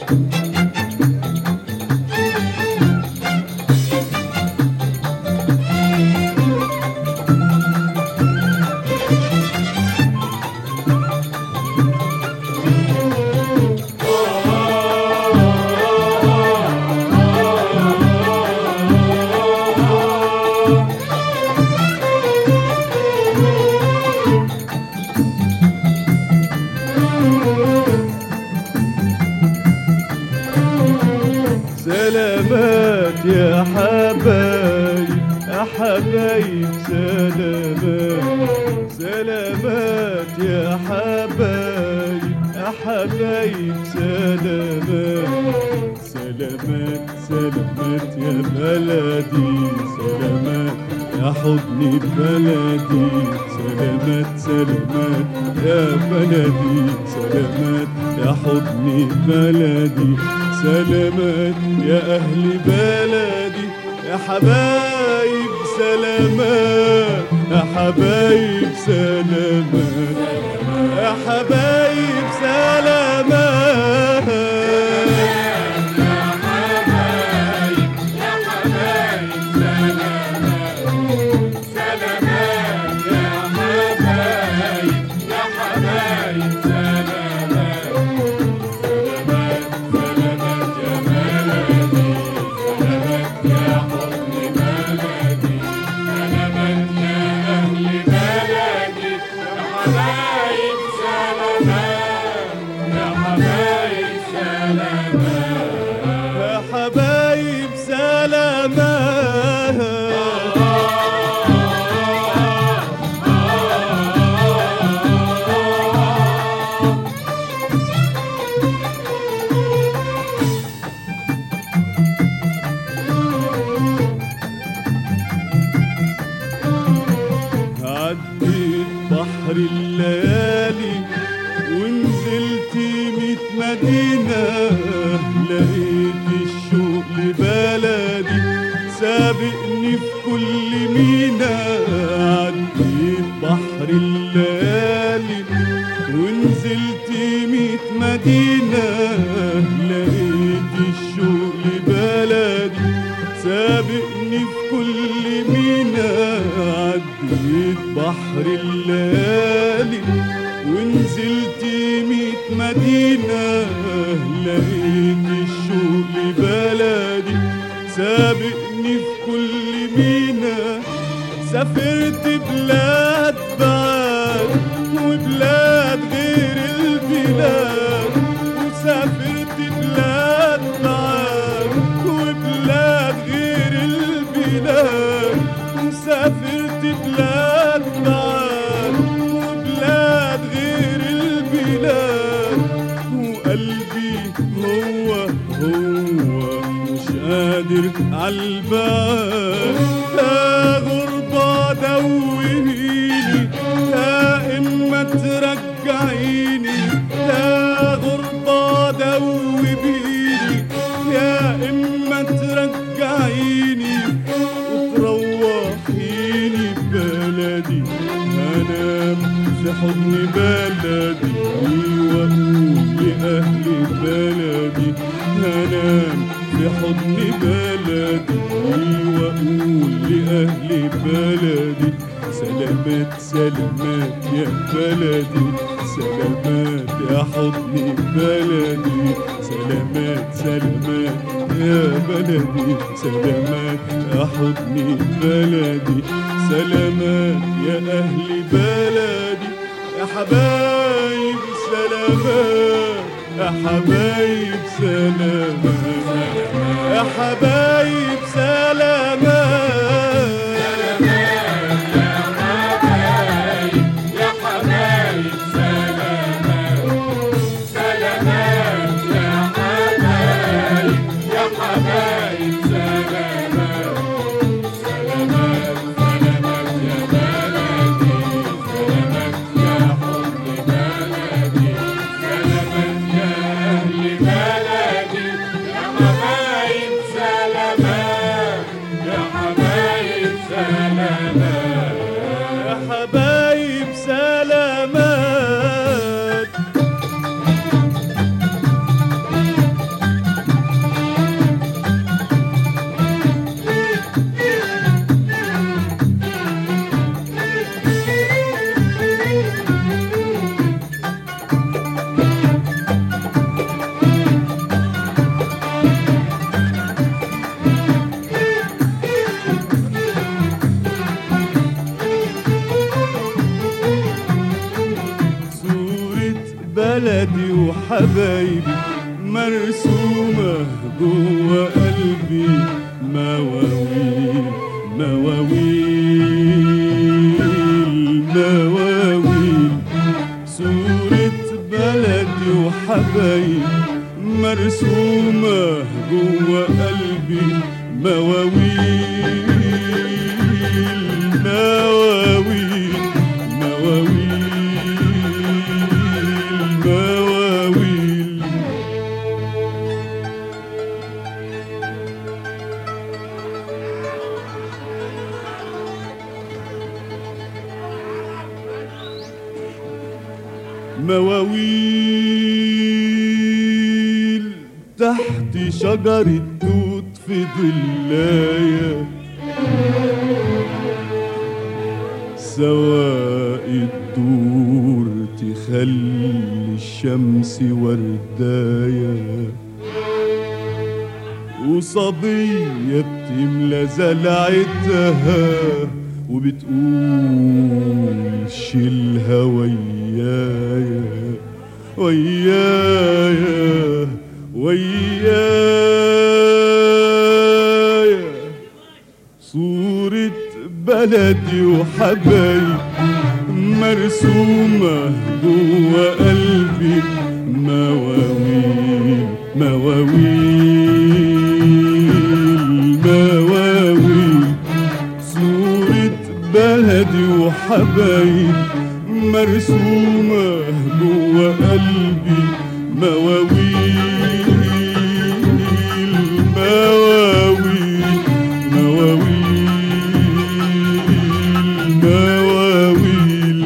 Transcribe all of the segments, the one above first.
سلامات يا حبايب يا حبايب سلامات سلامات يا حبايب يا حبايب سلامات سلامات سلامات يا بلدي سلامات يا حضني بلدي سلامات سلامات يا بلدي سلامات يا حضني بلدي سلامات يا أهل بلدي يا حبايب سلامات يا حبايب سلامات يا حبايب سلامات يا حبايب سلامات عديت بحر الليالي ونزلت ميت مدينة لقيت الشوق لبلدي سابقني في كل مينا عديت بحر الليالي ونزلت ميت مدينة لقيت الشوق لبلدي سابقني في كل مينا عديت بحر الليالي ونزلت ميت مدينة لقيت الشوق لبلدي سابقني في كل مينا سافرت بلاد بعاد وبلاد غير البلاد وسافرت بلاد بعاد وبلاد غير البلاد وسافرت بلاد بعاد وبلاد غير البلاد وقلبي هو هو مش قادر عالبال يا غربة دوهيني يا إما ترجعيني يا غربة دوبيني يا إما ترجعيني وتروحيني بلدي أنام في حضن بلدي وأقول لأهل بلدي أنام في حضن بلدي وأقول لأهل بلدي سلامات سلامات يا بلدي سلامات يا حضن بلدي سلامات سلامات يا بلدي سلامات يا حضن بلدي سلامات يا أهل بلدي يا حبايب سلامات يا حبايب سلامات يا حبايب سلامات وحبايبي مرسومة جوا قلبي مواويل مواويل مواويل صورة بلدي وحبايبي مرسومة جوا قلبي مواويل مواويل مواويل مواويل مواويل تحت شجرة توت في ضلاية سواء الدور تخلي الشمس وردايه وصبية بتملى زلعتها وبتقول شيلها ويايا ويايا ويايا صورة بلدي وحبايب مرسومة جوا قلبي مواويل مواويل مواويل صورة بلدي وحبايب مرسومة جوا قلبي مواويل مواويل مواويل مواويل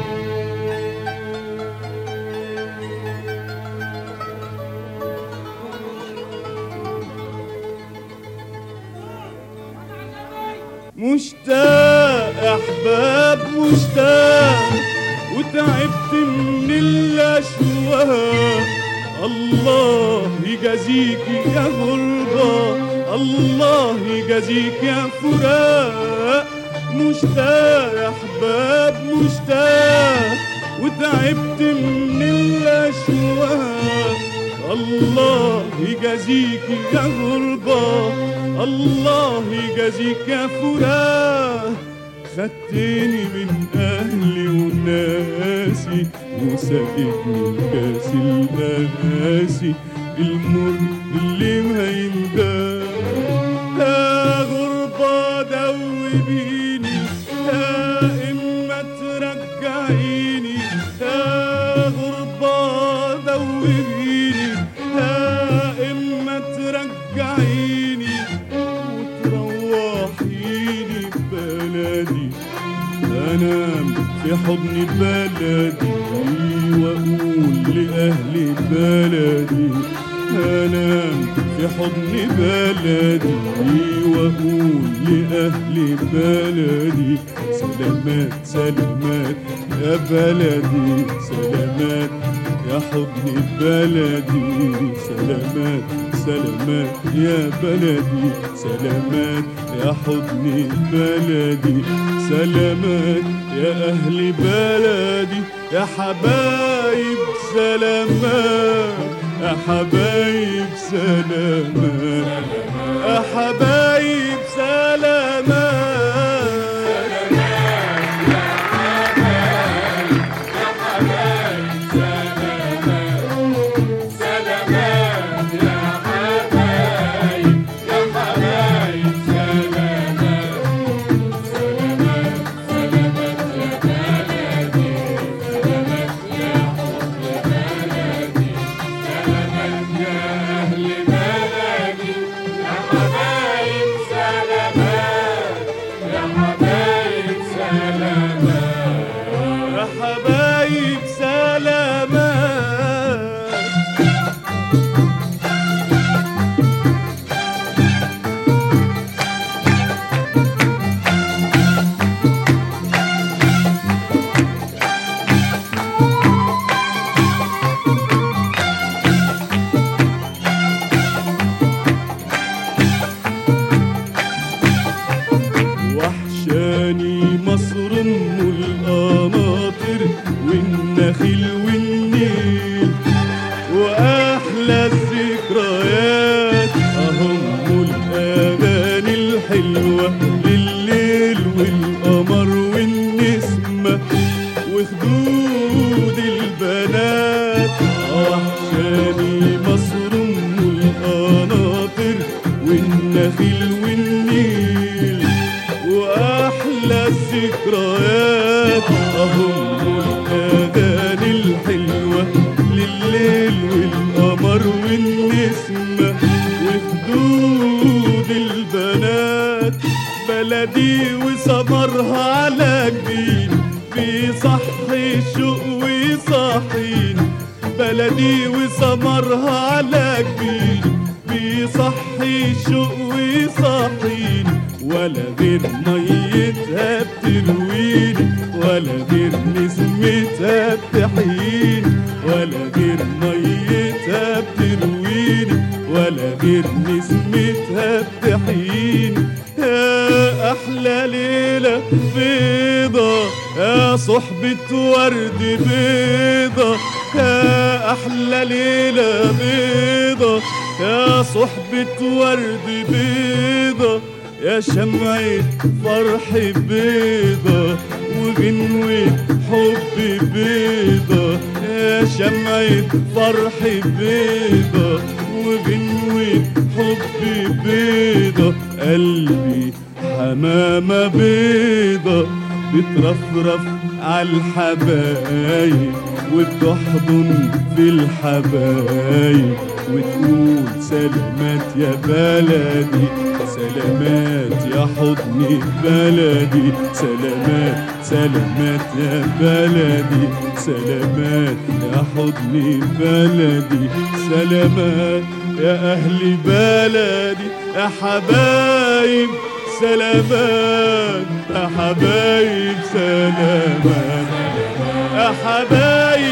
مشتاق احباب مشتاق وتعبت من الاشواق الله يجازيك يا غربة الله يجازيك يا فراق مشتاق يا احباب مشتاق وتعبت من الاشواق الله يجازيك يا غربة الله يجازيك يا فراق خدتني من أهلي وناسي وسقتني كاس الأناسي المر اللي ما ينداس يا غربة دوبيني يا إما ترجعيني يا غربة دوبيني يا إما ترجعيني وتروحيني بلدي أنام في حضن بلدي وأقول لأهل بلدي أنام في حضن بلدي وأقول لأهل بلدي سلامات سلامات يا بلدي سلامات يا حضن بلدي سلامات سلامات يا بلدي سلامات يا حضن بلدي سلامات يا أهل بلدي يا حبايب سلامات يا حبايب سلامات يا حبايب سلامات يا حبايب سلامات أحلى الذكريات أهم الأغاني الحلوة لليل والقمر والنسمة وخدود البنات وحشاني مصر أم القناطر والنخيل والنيل وأحلى الذكريات أهم الأغاني الحلوة لليل والقمر والنسمة وخدود البنات بلدي وسمرها على جبين بيصحي الشوق ويصحين بلدي وسمرها على جبين بيصحي الشوق ويصحين ولا غير ميتها بترويني ولا غير نسمتها بتحييني ولا غير ميتها بترويني ولا غير نسمتها بتحييني يا أحلى ليلة بيضة يا صحبة ورد بيضة يا أحلى ليلة بيضة يا صحبة ورد بيضة يا شمعة فرح بيضة وغنوة حب بيضة يا شمعة فرح بيضة وغنوة حب بيضة قلبي حمامة بيضة بترفرف عالحبايب وبتحضن في الحبايب وتقول سلامات يا بلدي سلامات يا حضني بلدي سلامات سلامات يا بلدي سلامات يا حضني بلدي سلامات يا أهل بلدي يا حبايب سلامات يا حبايب سلامات يا حبايب